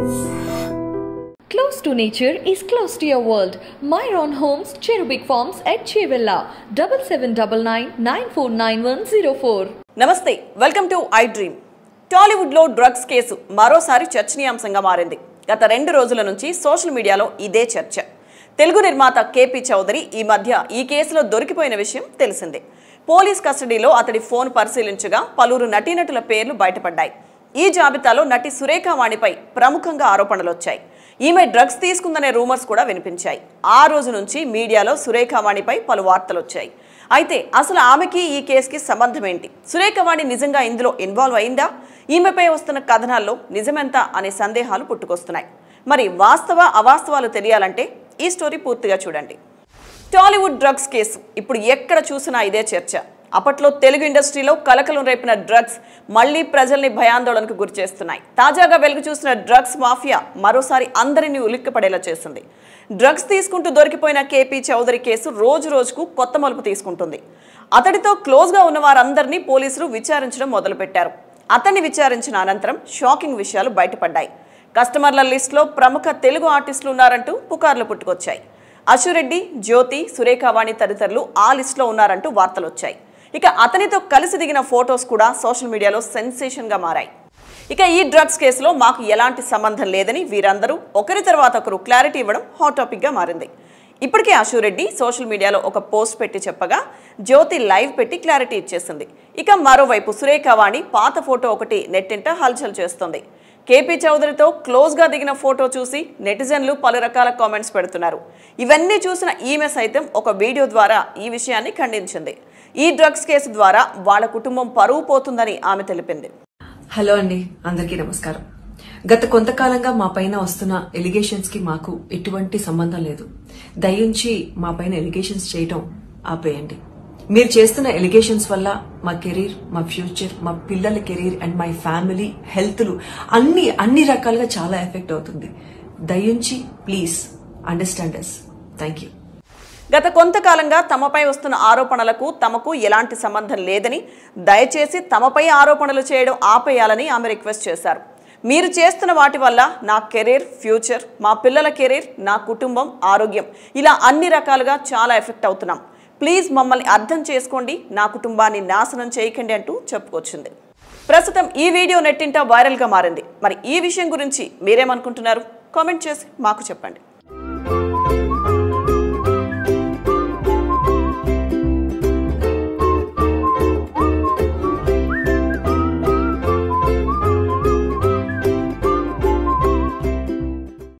Close to nature is close to your world. Myron Homes, Cherubic Farms at Chevilla, 7799 నమస్తే welcome to I dream టాలీవుడ్లో drugs case మరోసారి చర్చనీయాంశంగా మారింది గత రెండు రోజుల నుంచి సోషల్ మీడియాలో ఇదే చర్చ తెలుగు నిర్మాత కేపీ చౌదరి ఈ మధ్య ఈ కేసులో దొరికిపోయిన విషయం తెలిసిందే పోలీస్ కస్టడీలో అతడి ఫోన్ పరిశీలించగా పలువురు నటీనటుల పేర్లు బయటపడ్డాయి ఈ జాబితాలో నటి సురేఖ వాణిపై ప్రముఖంగా ఆరోపణలు వచ్చాయి ఈమె డ్రగ్స్ తీసుకుందనే రూమర్స్ కూడా వినిపించాయి ఆ రోజు నుంచి మీడియాలో సురేఖ వాణిపై పలు వార్తలు వచ్చాయి అయితే అసలు ఆమెకి ఈ కేసుకి సంబంధం ఏంటి సురేఖవాణి నిజంగా ఇందులో ఇన్వాల్వ్ అయిందా ఈమెపై వస్తున్న కథనాల్లో నిజమెంత అనే సందేహాలు పుట్టుకొస్తున్నాయి మరి వాస్తవ అవాస్తవాలు తెలియాలంటే ఈ స్టోరీ పూర్తిగా చూడండి టాలీవుడ్ డ్రగ్స్ కేసు ఇప్పుడు ఎక్కడ చూసినా ఇదే చర్చ అప్పట్లో తెలుగు ఇండస్ట్రీలో కలకలం రేపిన డ్రగ్స్ మళ్లీ ప్రజల్ని భయాందోళనకు గురి చేస్తున్నాయి తాజాగా వెలుగు చూసిన డ్రగ్స్ మాఫియా మరోసారి అందరినీ ఉలిక్కిపడేలా చేసింది డ్రగ్స్ తీసుకుంటూ దొరికిపోయిన కేపీ చౌదరి కేసు రోజు రోజుకు కొత్త మలుపు తీసుకుంటుంది అతడితో క్లోజ్గా ఉన్న వారందరినీ పోలీసులు విచారించడం మొదలుపెట్టారు అతన్ని విచారించిన అనంతరం షాకింగ్ విషయాలు బయటపడ్డాయి కస్టమర్ల లిస్టులో ప్రముఖ తెలుగు ఆర్టిస్టులు ఉన్నారంటూ పుకార్లు పుట్టుకొచ్చాయి అశురెడ్డి జ్యోతి సురేఖావాణి తదితరులు ఆ లిస్టులో ఉన్నారంటూ వార్తలు వచ్చాయి ఇక అతనితో కలిసి దిగిన ఫొటోస్ కూడా సోషల్ మీడియాలో సెన్సేషన్గా మారాయి ఇక ఈ డ్రగ్స్ కేసులో మాకు ఎలాంటి సంబంధం లేదని వీరందరూ ఒకరి తర్వాత ఒకరు క్లారిటీ ఇవ్వడం హాట్ టాపిక్గా మారింది ఇప్పటికే అశురెడ్డి సోషల్ మీడియాలో ఒక పోస్ట్ పెట్టి చెప్పగా జ్యోతి లైవ్ పెట్టి క్లారిటీ ఇచ్చేసింది ఇక మరోవైపు సురేఖవాణి పాత ఫోటో ఒకటి నెట్టింట హల్చల్ చేస్తోంది కేపీ చౌదరితో క్లోజ్గా దిగిన ఫోటో చూసి నెటిజన్లు పలు రకాల కామెంట్స్ పెడుతున్నారు ఇవన్నీ చూసిన ఈమె సైతం ఒక వీడియో ద్వారా ఈ విషయాన్ని ఖండించింది ఈ డ్రగ్స్ కేసు ద్వారా వాళ్ళ కుటుంబం పరువు పోతుందని ఆమె తెలిపింది హలో అండి అందరికీ నమస్కారం గత కొంతకాలంగా మా పైన వస్తున్న ఎలిగేషన్స్ కి మాకు ఎటువంటి సంబంధం లేదు దయించి మా పైన ఎలిగేషన్స్ చేయటం ఆపేయండి మీరు చేస్తున్న ఎలిగేషన్స్ వల్ల మా కెరీర్ మా ఫ్యూచర్ మా పిల్లల కెరీర్ అండ్ మై ఫ్యామిలీ హెల్త్లు అన్ని అన్ని రకాలుగా చాలా ఎఫెక్ట్ అవుతుంది దయించి please understand us thank you గత కొంతకాలంగా తమపై వస్తున్న ఆరోపణలకు తమకు ఎలాంటి సంబంధం లేదని దయచేసి తమపై ఆరోపణలు చేయడం ఆపేయాలని ఆమె రిక్వెస్ట్ చేశారు మీరు చేస్తున్న వాటి వల్ల నా కెరీర్ ఫ్యూచర్ మా పిల్లల కెరీర్ నా కుటుంబం ఆరోగ్యం ఇలా అన్ని రకాలుగా చాలా ఎఫెక్ట్ అవుతున్నాం ప్లీజ్ మమ్మల్ని అర్థం చేసుకోండి నా కుటుంబాన్ని నాశనం చేయకండి అంటూ చెప్పుకొచ్చింది ప్రస్తుతం ఈ వీడియో నెట్టింట వైరల్గా మారింది మరి ఈ విషయం గురించి మీరేమనుకుంటున్నారు కామెంట్ చేసి మాకు చెప్పండి